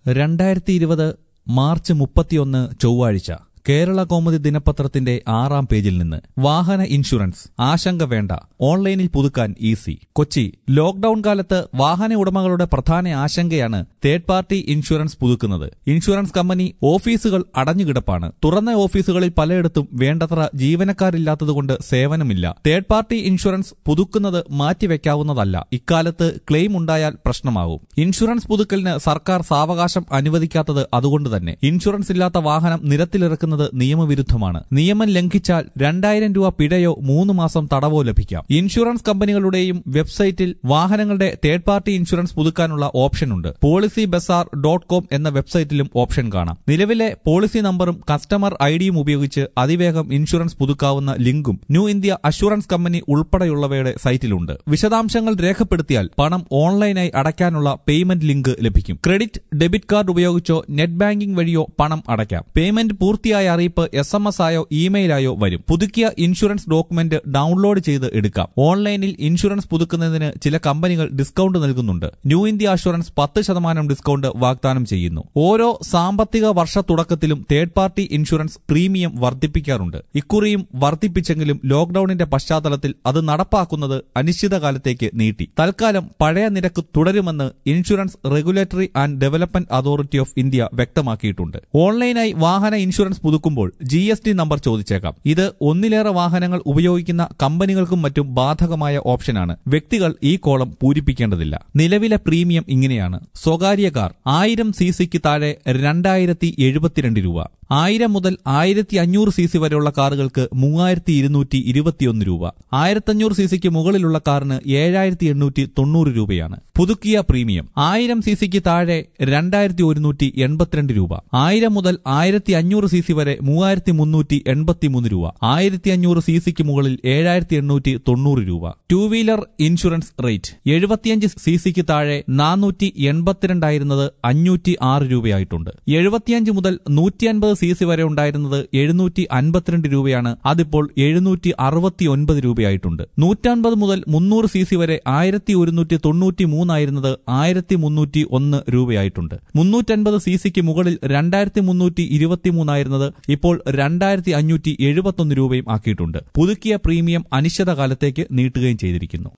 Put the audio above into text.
രണ്ടായിരത്തി ഇരുപത് മാർച്ച് മുപ്പത്തിയൊന്ന് ചൊവ്വാഴ്ച കേരള കൗമുദി ദിനപത്രത്തിന്റെ ആറാം പേജിൽ നിന്ന് വാഹന ഇൻഷുറൻസ് ആശങ്ക വേണ്ട ഓൺലൈനിൽ പുതുക്കാൻ ഈസി കൊച്ചി ലോക്ഡൌൺ കാലത്ത് വാഹന ഉടമകളുടെ പ്രധാന ആശങ്കയാണ് തേർഡ് പാർട്ടി ഇൻഷുറൻസ് പുതുക്കുന്നത് ഇൻഷുറൻസ് കമ്പനി ഓഫീസുകൾ അടഞ്ഞുകിടപ്പാണ് തുറന്ന ഓഫീസുകളിൽ പലയിടത്തും വേണ്ടത്ര ജീവനക്കാരില്ലാത്തതുകൊണ്ട് സേവനമില്ല തേർഡ് പാർട്ടി ഇൻഷുറൻസ് പുതുക്കുന്നത് മാറ്റിവെക്കാവുന്നതല്ല ഇക്കാലത്ത് ക്ലെയിം ഉണ്ടായാൽ പ്രശ്നമാകും ഇൻഷുറൻസ് പുതുക്കലിന് സർക്കാർ സാവകാശം അനുവദിക്കാത്തത് അതുകൊണ്ട് തന്നെ ഇൻഷുറൻസ് ഇല്ലാത്ത വാഹനം നിരത്തിലിറക്കുന്നത് നിയമവിരുദ്ധമാണ് നിയമം ലംഘിച്ചാൽ രണ്ടായിരം രൂപ പിഴയോ മൂന്ന് മാസം തടവോ ലഭിക്കാം ഇൻഷുറൻസ് കമ്പനികളുടെയും വെബ്സൈറ്റിൽ വാഹനങ്ങളുടെ തേർഡ് പാർട്ടി ഇൻഷുറൻസ് പുതുക്കാനുള്ള ഓപ്ഷനുണ്ട് പോളിസി ബസാർ ഡോട്ട് കോം എന്ന വെബ്സൈറ്റിലും ഓപ്ഷൻ കാണാം നിലവിലെ പോളിസി നമ്പറും കസ്റ്റമർ ഐഡിയും ഉപയോഗിച്ച് അതിവേഗം ഇൻഷുറൻസ് പുതുക്കാവുന്ന ലിങ്കും ന്യൂ ഇന്ത്യ അഷുറൻസ് കമ്പനി ഉൾപ്പെടെയുള്ളവയുടെ സൈറ്റിലുണ്ട് വിശദാംശങ്ങൾ രേഖപ്പെടുത്തിയാൽ പണം ഓൺലൈനായി അടയ്ക്കാനുള്ള പേയ്മെന്റ് ലിങ്ക് ലഭിക്കും ക്രെഡിറ്റ് ഡെബിറ്റ് കാർഡ് ഉപയോഗിച്ചോ നെറ്റ് ബാങ്കിംഗ് വഴിയോ പണം അടയ്ക്കാം പേയ്മെന്റ് പൂർത്തിയായ അറിയിപ്പ് എസ് എം എസ് ആയോ ഇമെയിലായോ വരും പുതുക്കിയ ഇൻഷുറൻസ് ഡോക്യുമെന്റ് ഡൗൺലോഡ് ചെയ്ത് എടുക്കാം ഓൺലൈനിൽ ഇൻഷുറൻസ് പുതുക്കുന്നതിന് ചില കമ്പനികൾ ഡിസ്കൗണ്ട് നൽകുന്നുണ്ട് ന്യൂ ഇന്ത്യ അഷുറൻസ് പത്ത് ശതമാനം ഡിസ്കൗണ്ട് വാഗ്ദാനം ചെയ്യുന്നു ഓരോ സാമ്പത്തിക വർഷ തുടക്കത്തിലും തേർഡ് പാർട്ടി ഇൻഷുറൻസ് പ്രീമിയം വർദ്ധിപ്പിക്കാറുണ്ട് ഇക്കുറിയും വർദ്ധിപ്പിച്ചെങ്കിലും ലോക്ഡൌണിന്റെ പശ്ചാത്തലത്തിൽ അത് നടപ്പാക്കുന്നത് അനിശ്ചിതകാലത്തേക്ക് നീട്ടി തൽക്കാലം പഴയ നിരക്ക് തുടരുമെന്ന് insurance regulatory and development authority of India വ്യക്തമാക്കിയിട്ടുണ്ട് ഓൺലൈനായി വാഹന ഇൻഷുറൻസ് പുതുക്കുമ്പോൾ ജി എസ് ടി നമ്പർ ചോദിച്ചേക്കാം ഇത് ഒന്നിലേറെ വാഹനങ്ങൾ ഉപയോഗിക്കുന്ന കമ്പനികൾക്കും മറ്റും ബാധകമായ ഓപ്ഷനാണ് വ്യക്തികൾ ഈ കോളം പൂരിപ്പിക്കേണ്ടതില്ല നിലവിലെ പ്രീമിയം ഇങ്ങനെയാണ് സ്വകാര്യ കാർ ആയിരം സി സിക്ക് താഴെ രണ്ടായിരത്തി എഴുപത്തിരണ്ട് രൂപ ആയിരം മുതൽ ആയിരത്തി അഞ്ഞൂറ് സി സി വരെയുള്ള കാറുകൾക്ക് മൂവായിരത്തി ഇരുന്നൂറ്റി ഇരുപത്തിയൊന്ന് രൂപ ആയിരത്തഞ്ഞൂറ് സി സിക്ക് മുകളിലുള്ള കാറിന് ഏഴായിരത്തി എണ്ണൂറ്റി തൊണ്ണൂറ് രൂപയാണ് പുതുക്കിയ പ്രീമിയം ആയിരം സി സിക്ക് താഴെ രണ്ടായിരത്തി ഒരുന്നൂറ്റി എൺപത്തിരണ്ട് രൂപ ആയിരം മുതൽ ആയിരത്തി അഞ്ഞൂറ് സി സി വരെ മൂവായിരത്തി മുന്നൂറ്റി എൺപത്തിമൂന്ന് രൂപ ആയിരത്തി അഞ്ഞൂറ് സി സിക്ക് മുകളിൽ ഏഴായിരത്തി എണ്ണൂറ്റി തൊണ്ണൂറ് രൂപ ടൂ വീലർ ഇൻഷുറൻസ് റേറ്റ് എഴുപത്തിയഞ്ച് സി സിക്ക് താഴെ നാനൂറ്റി എൺപത്തിരണ്ടായിരുന്നത് അഞ്ഞൂറ്റി ആറ് രൂപയായിട്ടുണ്ട് എഴുപത്തിയഞ്ച് മുതൽ നൂറ്റി അൻപത് സി സി വരെ ഉണ്ടായിരുന്നത് എഴുന്നൂറ്റി അൻപത്തിരണ്ട് രൂപയാണ് അതിപ്പോൾ എഴുന്നൂറ്റി അറുപത്തി ഒൻപത് രൂപയായിട്ടുണ്ട് നൂറ്റൻപത് മുതൽ മുന്നൂറ് സി സി വരെ ആയിരത്തി ഒരുന്നൂറ്റി തൊണ്ണൂറ്റി മൂന്നായിരുന്നത് ആയിരത്തി മുന്നൂറ്റി ഒന്ന് രൂപയായിട്ടുണ്ട് മുന്നൂറ്റൻപത് സി സിക്ക് മുകളിൽ രണ്ടായിരത്തി മുന്നൂറ്റി ഇരുപത്തിമൂന്നായിരുന്നത് ഇപ്പോൾ രണ്ടായിരത്തി അഞ്ഞൂറ്റി എഴുപത്തൊന്ന് രൂപയും ആക്കിയിട്ടുണ്ട് പുതുക്കിയ പ്രീമിയം അനിശ്ചിതകാലത്തേക്ക് നീട്ടുകയും ചെയ്തിരിക്കുന്നു